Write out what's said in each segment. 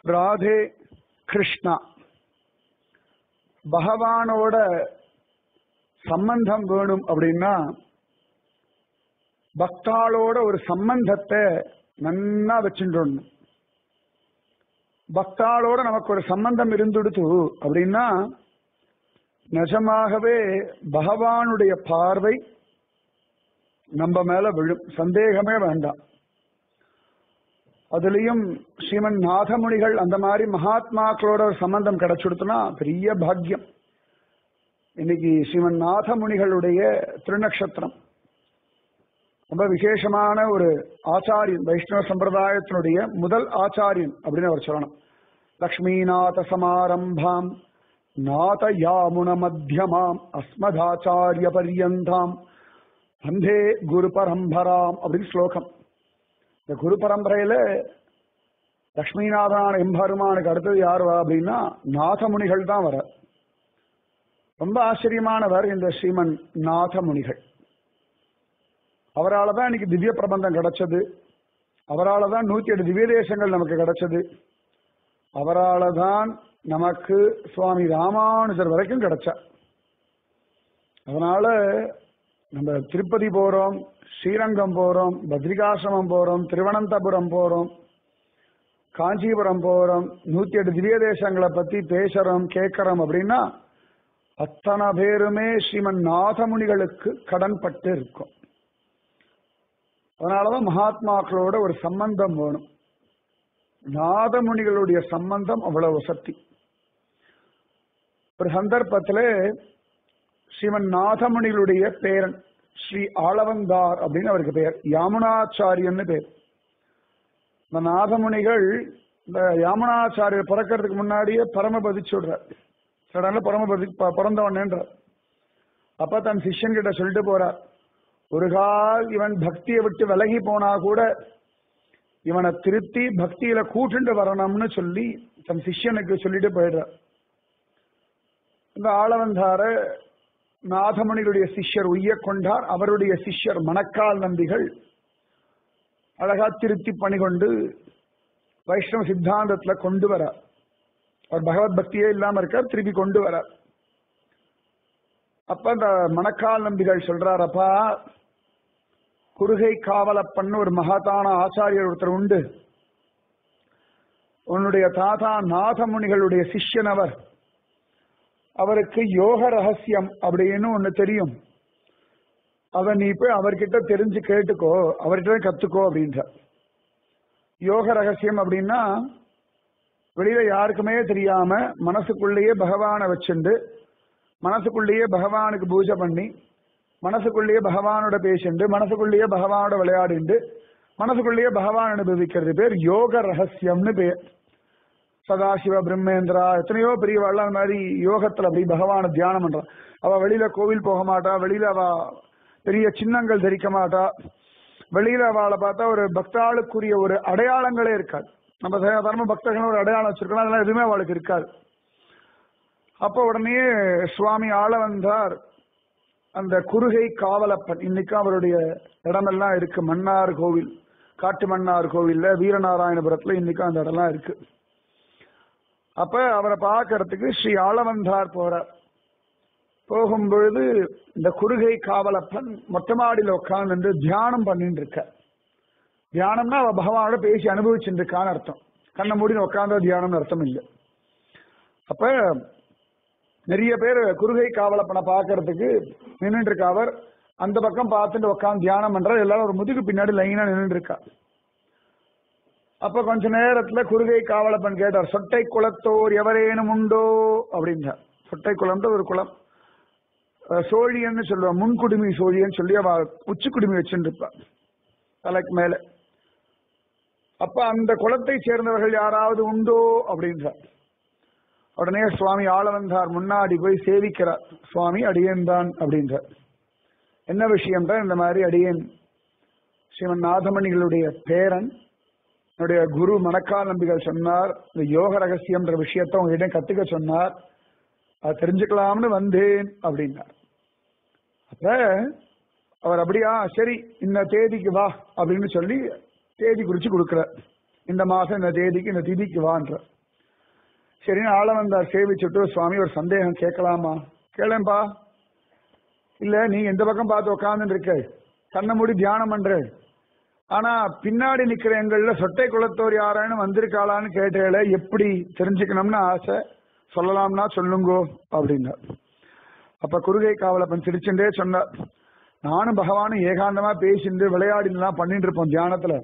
ராதே கிருஷ்ணா பகவானோட சம்பந்தம் வேணும் அப்படின்னா பக்தாளோட ஒரு சம்பந்தத்தை நன்னா வச்சுட்டு பக்தாளோட நமக்கு ஒரு சம்பந்தம் இருந்துடுத்து அப்படின்னா நிஜமாகவே பகவானுடைய பார்வை நம்ம மேல விழும் சந்தேகமே வேண்டாம் அதுலயும் ஸ்ரீமன் நாதமுனிகள் அந்த மாதிரி மகாத்மாக்களோட ஒரு சம்பந்தம் கிடைச்சுடுத்துனா பெரிய பாக்கியம் இன்னைக்கு ஸ்ரீமன் நாதமுனிகளுடைய திருநக்ஷத்திரம் ரொம்ப விசேஷமான ஒரு ஆச்சாரியன் வைஷ்ணவ சம்பிரதாயத்தினுடைய முதல் ஆச்சாரியன் அப்படின்னு அவர் சொல்லணும் லக்ஷ்மிநாத சமாரம்பாம் நாத யாமுன மத்தியமாம் அஸ்மதாச்சாரிய பரியந்தாம் வந்தே குரு பரம்பராம் அப்படின்னு ஸ்லோகம் இந்த குரு பரம்பரையில லக்ஷ்மிநாதனான எம்பெருமானுக்கு அடுத்தது யார் வர அப்படின்னா நாதமுனிகள் தான் வர ரொம்ப ஆச்சரியமானவர் இந்த ஸ்ரீமன் நாதமுனிகள் அவரால் தான் இன்னைக்கு திவ்ய பிரபந்தம் கிடைச்சது அவரால் தான் நூத்தி எட்டு திவ்ய தேசங்கள் நமக்கு கிடைச்சது அவரால் தான் நமக்கு சுவாமி ராமானுஜர் வரைக்கும் கிடைச்சா அதனால நம்ம திருப்பதி போறோம் ஸ்ரீரங்கம் போறோம் பத்ரிகாசிரமம் போறோம் திருவனந்தபுரம் போறோம் காஞ்சிபுரம் போறோம் நூத்தி எட்டு திவ்ய தேசங்களை பத்தி பேசுறோம் கேட்கறோம் அப்படின்னா அத்தனை பேருமே ஸ்ரீமன் நாதமுனிகளுக்கு கடன்பட்டு இருக்கும் அதனாலதான் மகாத்மாக்களோட ஒரு சம்பந்தம் வேணும் நாதமுனிகளுடைய சம்பந்தம் அவ்வளவு சக்தி ஒரு சந்தர்ப்பத்துல ஸ்ரீமன் நாதமுனிகளுடைய பேரன் ஸ்ரீ ஆளவந்தார் அப்படின்னு அவருக்கு பெயர் யாமுனாச்சாரியன்னு பேர் இந்த நாதமுனிகள் இந்த யாமுனாச்சாரியர் பிறக்கிறதுக்கு முன்னாடியே பரமபதி சொல்றார் சடன்ல பரமபதி பிறந்தவன்ன்றார் அப்ப தன் சிஷ்யன் கிட்ட சொல்லிட்டு போறார் ஒரு கால் இவன் பக்தியை விட்டு விலகி போனா கூட இவனை திருத்தி பக்தியில கூட்டுண்டு வரணும்னு சொல்லி தன் சிஷ்யனுக்கு சொல்லிட்டு போயிடுறார் இந்த ஆளவந்தார நாதமணிகளுடைய சிஷ்யர் உய்ய கொண்டார் அவருடைய சிஷ்யர் மணக்கால் நம்பிகள் அழகா திருத்தி பணி கொண்டு வைஷ்ணவ சித்தாந்தத்துல கொண்டு வர அவர் பகவத் பக்தியே இல்லாம இருக்கார் திருப்பி கொண்டு வர அப்ப அந்த மணக்கால் நம்பிகள் சொல்றாரப்பா குறுகை காவலப்பன்னு ஒரு மகத்தான ஆச்சாரியர் ஒருத்தர் உண்டு உன்னுடைய தாத்தா நாதமுனிகளுடைய சிஷ்யன் அவர் அவருக்கு யோக ரகசியம் அப்படின்னு ஒண்ணு தெரியும் அவன் நீ போய் அவர்கிட்ட தெரிஞ்சு கேட்டுக்கோ அவர்கிட்ட கத்துக்கோ அப்படின்ற யோக ரகசியம் அப்படின்னா வெளியில யாருக்குமே தெரியாம மனசுக்குள்ளேயே பகவானை வச்சுண்டு மனசுக்குள்ளேயே பகவானுக்கு பூஜை பண்ணி மனசுக்குள்ளேயே பகவானோட பேசிண்டு மனசுக்குள்ளேயே பகவானோட விளையாடிண்டு மனசுக்குள்ளேயே பகவான் அனுபவிக்கிறது பேர் யோக ரகசியம்னு பேர் சதாசிவ பிரம்மேந்திரா எத்தனையோ பெரியவாள் அந்த மாதிரி யோகத்துல அப்படி பகவான தியானம் பண்றான் அவ வெளியில கோவில் போக மாட்டா வெளியில அவ பெரிய சின்னங்கள் தரிக்க மாட்டா வெளியில அவளை பார்த்தா ஒரு பக்தாளுக்குரிய ஒரு அடையாளங்களே இருக்காது நம்ம சாதாரண பக்தர்கள் ஒரு அடையாளம் வச்சிருக்கலாம் அதெல்லாம் எதுவுமே அவளுக்கு இருக்காது அப்ப உடனே சுவாமி ஆள வந்தார் அந்த குறுகை காவலப்பன் இன்னைக்கு அவருடைய இடமெல்லாம் இருக்கு மன்னார் கோவில் காட்டு மன்னார் கோவில்ல வீரநாராயணபுரத்துல இன்னைக்கும் அந்த இடம்லாம் இருக்கு அப்ப அவரை பார்க்கறதுக்கு ஸ்ரீ ஆளவந்தார் போறார் போகும் பொழுது இந்த குறுகை காவலப்பன் மொட்டை மாடியில உட்கார்ந்து தியானம் பண்ணிட்டு இருக்க தியானம்னா அவ பகவானோட பேசி அனுபவிச்சுட்டு இருக்கான்னு அர்த்தம் கண்ணை மூடி உட்கார்ந்த தியானம்னு அர்த்தம் இல்லை அப்ப நிறைய பேர் குறுகை காவலப்பனை பார்க்கறதுக்கு நின்றுட்டு இருக்கா அவர் அந்த பக்கம் பார்த்துட்டு உட்காந்து தியானம் பண்ற எல்லாரும் ஒரு முதுகு பின்னாடி லைனா நின்றுட்டு இருக்கா அப்ப கொஞ்ச நேரத்துல குறுகை காவலப்பன் கேட்டார் சொட்டை குளத்தோர் எவரேனும் உண்டோ அப்படின்றார் சொட்டை குளம்ன்ற ஒரு குளம் சோழியன்னு சொல்லுவா முன்குடுமி சோழியன்னு சொல்லி அவ உச்சி குடுமி வச்சுட்டு இருப்பா தலைக்கு மேல அப்ப அந்த குளத்தை சேர்ந்தவர்கள் யாராவது உண்டோ அப்படின்றார் உடனே சுவாமி ஆளவந்தார் முன்னாடி போய் சேவிக்கிறார் சுவாமி அடியேன் தான் அப்படின்றார் என்ன விஷயம் தான் இந்த மாதிரி அடியேன் ஸ்ரீமன் நாதமணிகளுடைய பேரன் என்னுடைய குரு மணக்கால் நம்பிகள் சொன்னார் இந்த யோக ரகசியம்ன்ற விஷயத்த உங்ககிட்ட கத்துக்க சொன்னார் அதை தெரிஞ்சுக்கலாம்னு வந்தேன் அப்படின்னார் அப்ப அவர் அப்படியா சரி இந்த தேதிக்கு வா அப்படின்னு சொல்லி தேதி குறிச்சு கொடுக்கிறார் இந்த மாசம் இந்த தேதிக்கு இந்த திதிக்கு வான்ற சரின்னு ஆள வந்தார் சேவிச்சுட்டு சுவாமி ஒரு சந்தேகம் கேட்கலாமா கேளேன்பா இல்ல நீ எந்த பக்கம் பார்த்து உட்காந்துட்டு இருக்க கண்ணை மூடி தியானம் பண்ற ஆனா பின்னாடி நிக்கிற எங்கள்ல சொட்டை குளத்தோர் யாரானு வந்திருக்காளான்னு கேட்டேல எப்படி தெரிஞ்சுக்கணும்னு ஆசை சொல்லலாம்னா சொல்லுங்கோ அப்படின்னார் அப்ப குருகை காவலப்பன் சிரிச்சுட்டே சொன்னார் நானும் பகவானும் ஏகாந்தமா பேசிட்டு விளையாடிலாம் பண்ணிட்டு இருப்போம் தியானத்துல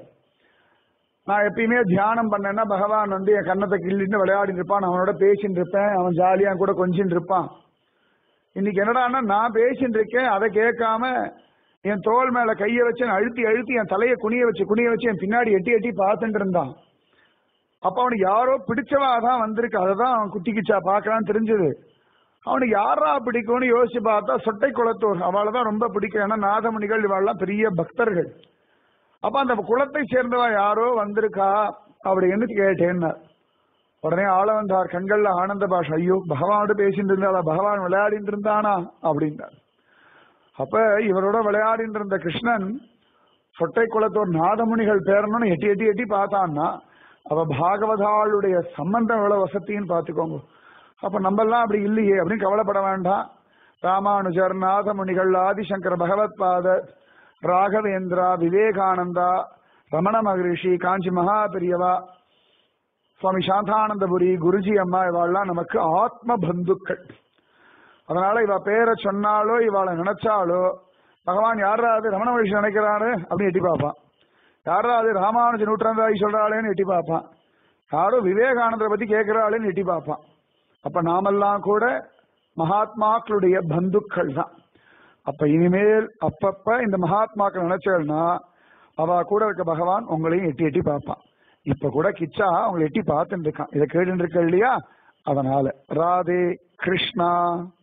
நான் எப்பயுமே தியானம் பண்ணேன்னா பகவான் வந்து என் கண்ணத்தை கிள்ளிட்டு விளையாடிட்டு இருப்பான் நான் அவனோட பேசிட்டு இருப்பேன் அவன் ஜாலியா என் கூட கொஞ்சின்னு இருப்பான் இன்னைக்கு என்னடான்னா நான் பேசிட்டு இருக்கேன் அதை கேட்காம என் தோல் மேல கைய வச்சு நான் அழுத்தி அழுத்தி என் தலையை குனிய வச்சு குனிய வச்சு என் பின்னாடி எட்டி எட்டி பார்த்துட்டு இருந்தான் அப்ப அவனுக்கு யாரோ பிடிச்சவா தான் வந்திருக்கு அதை அவன் குத்திக்கிச்சா பார்க்கலான்னு தெரிஞ்சது அவனுக்கு யாரா பிடிக்கும்னு யோசிச்சு பார்த்தா சொட்டை குளத்தூர் அவளை தான் ரொம்ப பிடிக்கும் ஏன்னா நாதமணிகள் இவாள்லாம் பெரிய பக்தர்கள் அப்ப அந்த குளத்தை சேர்ந்தவா யாரோ வந்திருக்கா அப்படின்னு கேட்டேன்னார் உடனே ஆள வந்தார் கண்கள்ல ஆனந்த பாஷா ஐயோ பகவானோட பேசிட்டு இருந்தாளா பகவான் விளையாடிட்டு இருந்தானா அப்படின்னார் அப்ப இவரோட விளையாடிட்டு இருந்த கிருஷ்ணன் சொட்டை குளத்தோர் நாதமுனிகள் பேரணும்னு எட்டி எட்டி எட்டி பார்த்தான்னா அவ பாகவதாளுடைய சம்பந்தம் எவ்வளவு வசத்தின்னு பாத்துக்கோங்க அப்ப நம்ம எல்லாம் அப்படி இல்லையே அப்படின்னு கவலைப்பட வேண்டாம் ராமானுஜர் நாதமுனிகள் ஆதிசங்கர பகவத் பாதர் ராகவேந்திரா விவேகானந்தா ரமண மகரிஷி காஞ்சி மகா பெரியவா சுவாமி சாந்தானந்தபுரி குருஜி அம்மா இவாள்லாம் நமக்கு ஆத்ம பந்துக்கள் அதனால இவ பேரை சொன்னாலோ இவாளை நினைச்சாலோ பகவான் யாராவது ரமண மகிழ்ச்சி நினைக்கிறாரு அப்படின்னு எட்டி பார்ப்பான் யாராவது ராமானுஜ நூற்றாந்தாய் சொல்றாளேன்னு எட்டி பார்ப்பான் யாரோ விவேகானந்தரை பத்தி கேட்கிறாளேன்னு எட்டி பார்ப்பான் அப்ப நாமெல்லாம் கூட மகாத்மாக்களுடைய பந்துக்கள் தான் அப்ப இனிமேல் அப்பப்ப இந்த மகாத்மாக்கள் நினைச்சேன்னா அவ கூட இருக்க பகவான் உங்களையும் எட்டி எட்டி பார்ப்பான் இப்ப கூட கிச்சா உங்களை எட்டி பார்த்துட்டு இருக்கான் இதை கேட்டு இருக்க இல்லையா அதனால ராதே கிருஷ்ணா